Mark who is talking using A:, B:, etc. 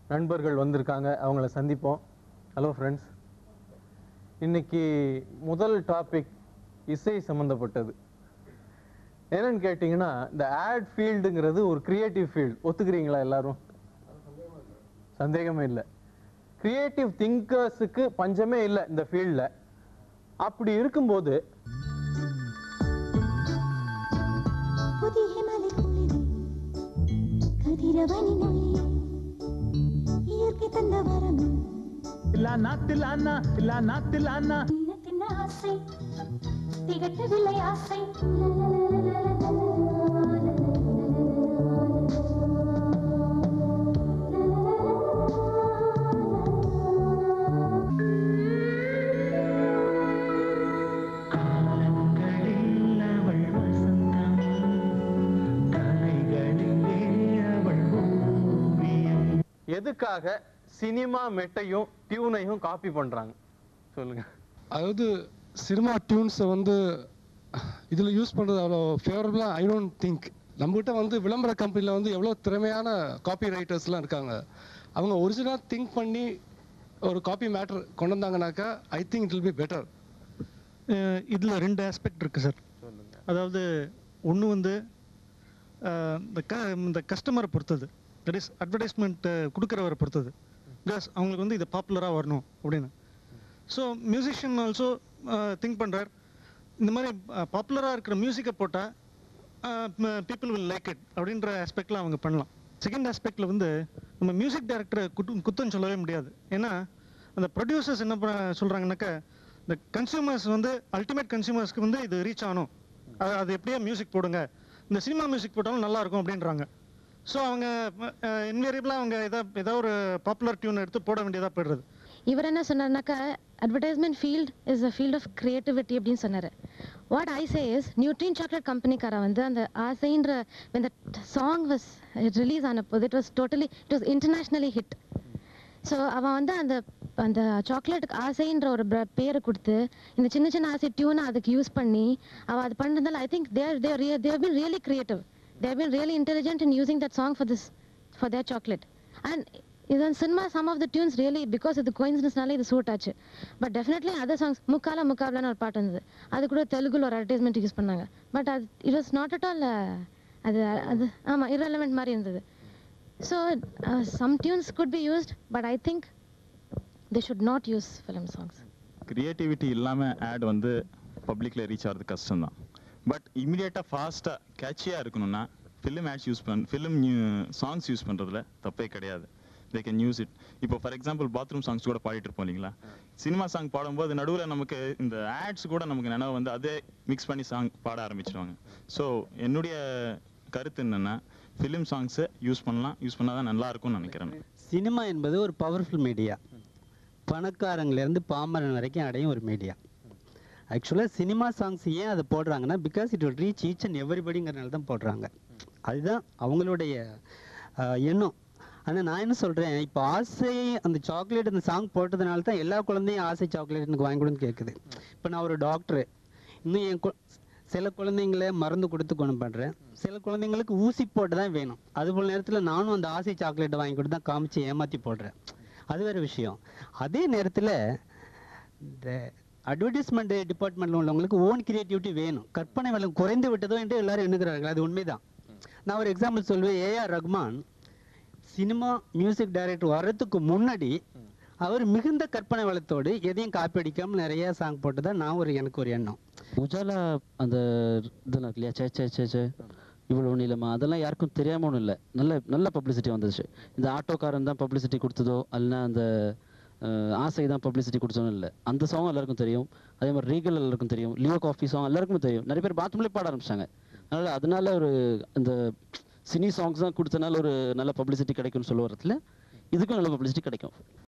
A: நண்பர்கள் வந்திருக்காங்க அவங்கள சந்திப்போம் ஹலோ ஃப்ரெண்ட்ஸ் இன்னைக்கு முதல் டாபிக் இசை சம்மந்தப்பட்டது என்னன்னு கேட்டிங்கன்னா இந்த ஆட் ஃபீல்டுங்கிறது ஒரு கிரியேட்டிவ் ஃபீல்டு ஒத்துக்கிறீங்களா எல்லாரும் சந்தேகமே இல்லை கிரியேட்டிவ் திங்கர்ஸுக்கு பஞ்சமே இல்லை இந்த ஃபீல்டில் அப்படி இருக்கும்போது
B: புதிய மலை குளிரே கதிரவனினுள்ளே இயற்கை தந்த வரம்
C: தில்லானா தில்லானா தில்லானா தில்லானா
B: தின்ன தின்ன ஆசை திகட்டவில்லை ஆசை
C: காலங்களில் அவள் வசந்தம் கலைகளிலே அவள் ஓவியம்
A: எதுக்காக சினிமா மெட்டையும் டியூனையும் காப்பி பண்றாங்க சொல்லுங்க
D: அதாவது சினிமா டியூன்ஸை வந்து இதில் யூஸ் பண்ணுறது அவ்வளோ ஃபேவரபுளாக ஐ டோன்ட் திங்க் நம்மகிட்ட வந்து விளம்பர கம்பெனியில் வந்து எவ்வளோ திறமையான காப்பி ரைட்டர்ஸ்லாம் இருக்காங்க அவங்க ஒரிஜினலாக திங்க் பண்ணி ஒரு காப்பி மேட்டர் கொண்டு வந்தாங்கனாக்கா I think it will be better
E: ah இதுல ரெண்டு ஆஸ்பெக்ட் இருக்கு சார் அதாவது ஒன்று வந்து அஹ், இந்த க இந்த கஸ்டமரை பொறுத்தது தட் இஸ் அட்வர்டைஸ்மெண்ட் கொடுக்குறவரை பொறுத்தது பிகாஸ் அவங்களுக்கு வந்து இது பாப்புலராக வரணும் அப்படின்னு ஸோ மியூசிஷியன் ஆல்சோ திங்க் பண்ணுறார் இந்த மாதிரி பாப்புலராக இருக்கிற மியூசிக்கை போட்டால் பீப்புள் வில் லைக் இட் அப்படின்ற ஆஸ்பெக்டில் அவங்க பண்ணலாம் செகண்ட் ஆஸ்பெக்டில் வந்து நம்ம மியூசிக் டைரக்டரை குத்து குத்தம் சொல்லவே முடியாது ஏன்னா அந்த ப்ரொடியூசர்ஸ் என்ன பண்ண சொல்கிறாங்கனாக்கா இந்த கன்சியூமர்ஸ் வந்து அல்டிமேட் கன்சியூமர்ஸ்க்கு வந்து இது ரீச் ஆகணும் அது அது எப்படியே மியூசிக் போடுங்க இந்த சினிமா மியூசிக் போட்டாலும் நல்லா இருக்கும் அப்படின்றாங்க ஸோ அவங்க இன்வேரியபிளாக அவங்க எதா ஏதோ ஒரு பாப்புலர் டியூன் எடுத்து போட வேண்டியதாக போயிடுறது
F: இவர் என்ன சொன்னார்னாக்கா advertisement field is a field of creativity அப்படின்னு சொன்னார் what I say is Nutrine chocolate கம்பெனிக்கார வந்து அந்த ஆசைன்ற இந்த சாங் வாஸ் ரிலீஸ் ஆன போது it was totally it was internationally hit so அவன் வந்து அந்த அந்த சாக்லேட்டுக்கு ஆசைன்ற ஒரு bra- பேரை கொடுத்து இந்த சின்ன சின்ன ஆசை டியூனை அதுக்கு யூஸ் பண்ணி அவள் அது பண்ணுறதால I think there there there been really creative there been really intelligent in using that song for this for their chocolate and இது cinema some of the tunes really because இது கோயின்சிடன்ஸ்னால இது சூட் ஆச்சு but definitely other songs முக்கால முக்காபலான்னு ஒரு பாட்டு இருந்தது அது கூட தெலுங்குல ஒரு அட்வர்டைஸ்மெண்ட் யூஸ் பண்ணாங்க பட் அது it was not at all அது அது ஆமாம் irrelevant மாதிரி இருந்தது so some tunes could be used but I think they should not use film songs
G: creativity இல்லாமல் ஆட் வந்து பப்ளிக்கில் ரீச் ஆகிறது கஷ்டம் தான் பட் இமீடியட்டாக ஃபாஸ்ட்டாக கேட்சியாக இருக்கணும்னா ஃபிலிம் ஆட்ஸ் யூஸ் பண் ஃபிலிம் சாங்ஸ் யூஸ் பண்ணுறதுல தப்பே கிடையாது தே கேன் யூஸ் இட் இப்போ ஃபார் எக்ஸாம்பிள் பாத்ரூம் சாங்ஸ் கூட பாடிட்டு இருப்போம் இல்லைங்களா சினிமா சாங் பாடும்போது நடுவில் நமக்கு இந்த ஆட்ஸ் கூட நமக்கு நினைவு வந்து அதே மிக்ஸ் பண்ணி சாங் பாட ஆரம்பிச்சிடுவாங்க ஸோ என்னுடைய கருத்து என்னென்னா ஃபிலிம் சாங்ஸை யூஸ் பண்ணலாம் யூஸ் பண்ணால் தான் நல்லா இருக்கும்னு நினைக்கிறேன்
H: சினிமா என்பது ஒரு பவர்ஃபுல் மீடியா பணக்காரங்கலேருந்து பாமரன் வரைக்கும் அடையும் ஒரு மீடியா ஆக்சுவலாக சினிமா சாங்ஸ் ஏன் அதை போடுறாங்கன்னா because it will reach each and எவ்ரிபடிங்கிறனால தான் போடுறாங்க அதுதான் அவங்களுடைய ஆஹ், எண்ணம் ஆனால் நான் என்ன சொல்கிறேன் இப்போ ஆசை அந்த சாக்லேட் அந்த சாங் போட்டதுனால தான் எல்லா குழந்தையும் ஆசை சாக்லேட் எனக்கு வாங்கி கொடுன்னு கேட்குது இப்போ நான் ஒரு டாக்டரு இன்னும் என் கு- சில குழந்தைங்கள மருந்து கொடுத்து குணம் பண்ணுறேன் சில குழந்தைங்களுக்கு ஊசி போட்டு தான் வேணும் அது போல நேரத்தில் நானும் அந்த ஆசை சாக்லேட்டை வாங்கி கொடுத்து தான் காமிச்சு ஏமாற்றி போடுறேன் அது வேறு விஷயம் அதே நேரத்தில் இந்த அட்வர்டைஸ்மெண்ட் டிபார்ட்மெண்ட்டில் உள்ளவங்களுக்கு ஓன் கிரியேட்டிவிட்டி வேணும் கற்பனை வளம் குறைந்து விட்டதோ என்று எல்லாரும் எண்ணுகிறார்கள் அது உண்மைதான் நான் ஒரு எக்ஸாம்பிள் சொல்வேன் AR Rahman cinema music director வர்றதுக்கு முன்னாடி அவர் மிகுந்த கற்பனை வளத்தோடு எதையும் காப்பி அடிக்காம நிறைய சாங் போட்டு தான் நான் ஒரு எனக்கு ஒரு எண்ணம்
I: உஜாலா அந்த இதெல்லாம் இருக்கு இல்லையா சே சே சே சே இவ்வளோ நீளமா அதெல்லாம் யாருக்கும் தெரியாம ஒன்றும் இல்லை நல்ல நல்ல பப்ளிசிட்டி வந்துச்சு இந்த ஆட்டோக்காரன் தான் பப்ளிசிட்டி கொடுத்ததோ அல்லனா அந்த அஹ், ஆசை தான் பப்ளிசிட்டி கொடுத்தோன்னு இல்லை அந்த சாங் எல்லாருக்கும் தெரியும் அதே மாதிரி ரீகல் எல்லாருக்கும் தெரியும் லியோ காஃபி சாங் எல்லாருக்கும் தெரியும் நிறைய பேர் பாத்ரூம்லேயே பாட ஆரம்பிச்சாங்க அதனால அதனால ஒரு அந்த சினி சாங்ஸ் தான் கொடுத்தனால ஒரு நல்ல பப்ளிசிட்டி கிடைக்கும்னு சொல்ல வரதுல இதுக்கும் நல்ல பப்ளிசிட்டி கிடைக்கும்